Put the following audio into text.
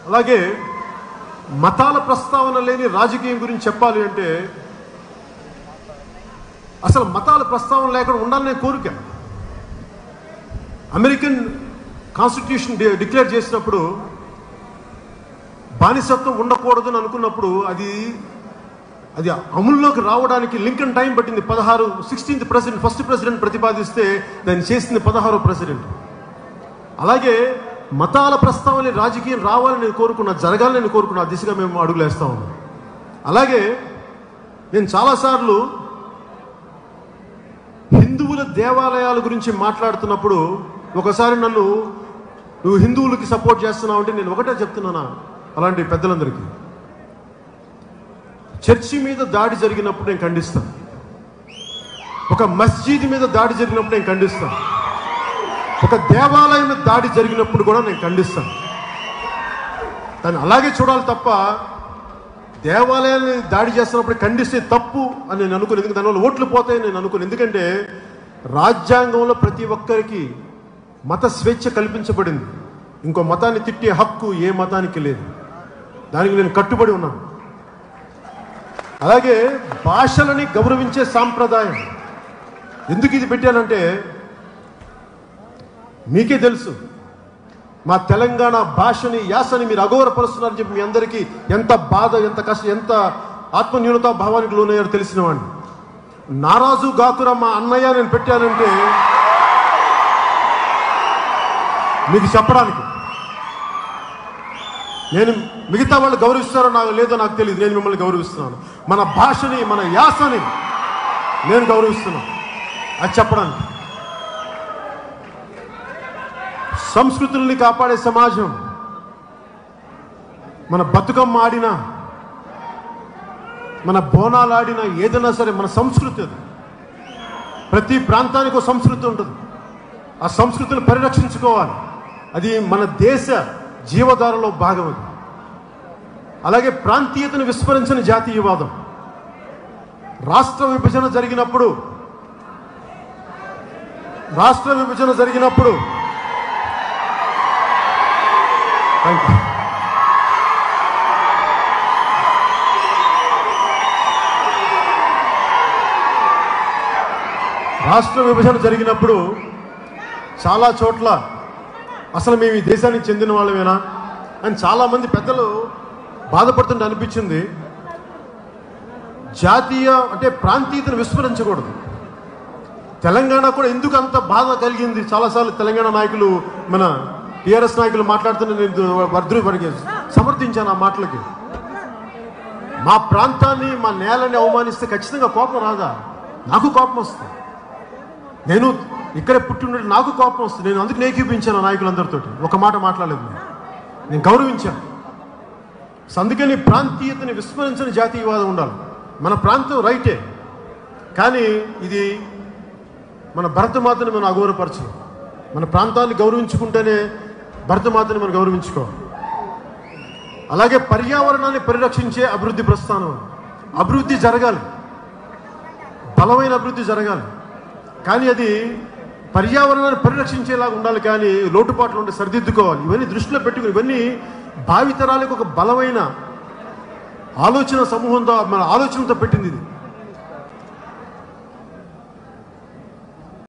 అలాగే మతాల ప్రస్తావన లేని రాజకీయం గురించి చెప్పాలి అంటే అసలు మతాల ప్రస్తావన లేకుండా ఉండాలనే కోరిక అమెరికన్ కాన్స్టిట్యూషన్ డి- డిక్లేర్ చేసినప్పుడు బానిసత్వం ఉండకూడదని అనుకున్నప్పుడు అది అది అమల్లోకి రావడానికి లింకన్ టైం పట్టింది పదహారు సిక్స్టీన్త్ ప్రెసిడెంట్ ఫస్ట్ ప్రెసిడెంట్ ప్రతిపాదిస్తే దాన్ని చేసింది పదహారో ప్రెసిడెంట్ అలాగే మతాల ప్రస్తావన రాజకీయం రావాలని నేను కోరుకున్నా జరగాలని నేను కోరుకున్నా ఆ దిశగా మేము అడుగులేస్తా ఉన్నాం అలాగే నేను చాలాసార్లు హిందువుల దేవాలయాల గురించి మాట్లాడుతున్నప్పుడు ఒకసారి నన్ను నువ్వు హిందువులకి సపోర్ట్ చేస్తున్నావు అంటే నేను ఒకటే చెప్తున్నానా అలాంటి పెద్దలందరికీ చర్చి మీద దాడి జరిగినప్పుడు నేను ఖండిస్తాను ఒక మస్జీద్ మీద దాడి జరిగినప్పుడు నేను ఖండిస్తాను ఒక దేవాలయం మీద దాడి జరిగినప్పుడు కూడా నేను ఖండిస్తాను దాన్ని అలాగే చూడాలి తప్ప దేవాలయాన్ని దాడి చేస్తున్నప్పుడు ఖండిస్తే తప్పు అని నేను అనుకుని ఎందుకంటే దానివల్ల ఓట్లు పోతాయని నేను అనుకుని ఎందుకంటే రాజ్యాంగంలో ప్రతి ఒక్కరికి మత స్వేచ్ఛ కల్పించబడింది ఇంకో మతాన్ని తిట్టే హక్కు ఏ మతానికి లేదు దానికి నేను కట్టుబడి ఉన్నాను అలాగే భాషలని గౌరవించే సాంప్రదాయం ఎందుకు ఇది పెట్టానంటే మీకే తెలుసు మా తెలంగాణ భాషని యాసని మీరు అగౌరవపరుస్తున్నారని చెప్పి మీ అందరికీ ఎంత బాధ ఎంత కష్టం ఎంత ఆత్మన్యూనతా భావానికి లోనయ్యారో తెలిసిన వాడిని నారాజు గాకురా మా అన్నయ్య నేను పెట్టానంటే మీకు చెప్పడానికి నేను మిగతా వాళ్ళు గౌరవిస్తారో నాకు లేదో నాకు తెలియదు నేను మిమ్మల్ని గౌరవిస్తున్నాను మన భాషని మన యాసని నేను గౌరవిస్తున్నాను అది చెప్పడానికి సంస్కృతుల్ని కాపాడే సమాజం మన బతుకమ్మ ఆడినా మన బోనాలు ఆడినా ఏదైనా సరే మన సంస్కృతి అది ప్రతి ప్రాంతానికి ఒక సంస్కృతి ఉంటుంది ఆ సంస్కృతిని పరిరక్షించుకోవాలి అది మన దేశ జీవధారలో భాగం అది అలాగే ప్రాంతీయతను విస్మరించిన జాతీయవాదం రాష్ట్ర విభజన జరిగినప్పుడు రాష్ట్ర విభజన జరిగినప్పుడు థ్యాంక్ యూ రాష్ట్ర విభజన జరిగినప్పుడు చాలా చోట్ల అసలు మేము ఈ దేశానికి చెందిన వాళ్ళమేనా అని చాలామంది పెద్దలు బాధపడుతుంటే అనిపించింది జాతీయ అంటే ప్రాంతీయతను విస్మరించకూడదు తెలంగాణ కూడా ఎందుకు అంత బాధ కలిగింది చాలాసార్లు తెలంగాణ నాయకులు మన టీఆర్ఎస్ నాయకులు మాట్లాడుతున్న నేను వర్ధులు వరకు సమర్థించాను ఆ మాటలకి మా ప్రాంతాన్ని మా నేలని అవమానిస్తే ఖచ్చితంగా కోపం రాదా నాకు కోపం వస్తుంది నేను ఇక్కడే పుట్టి ఉండే నాకు కోపం వస్తుంది నేను అందుకు ఏకీపించాను ఆ నాయకులందరితో ఒక మాట మాట్లాడలేదు నేను నేను గౌరవించాను సో అందుకని ప్రాంతీయతని విస్మరించని జాతీయవాదం ఉండాలి మన ప్రాంతం రైటే కానీ ఇది మన భరతమాతని మనం అగౌరవపరచం మన ప్రాంతాన్ని గౌరవించుకుంటేనే భరతమాతని మనం గౌరవించుకోవాలి అలాగే పర్యావరణాన్ని పరిరక్షించే అభివృద్ధి ప్రస్థానం అభివృద్ధి జరగాలి బలమైన అభివృద్ధి జరగాలి కానీ అది పర్యావరణాన్ని పరిరక్షించేలాగా ఉండాలి కానీ లోటుపాట్లు ఉంటే సరిదిద్దుకోవాలి ఇవన్నీ దృష్టిలో పెట్టుకుని ఇవన్నీ భావితరాలకు ఒక బలమైన ఆలోచన సమూహంతో మన ఆలోచనతో పెట్టింది ఇది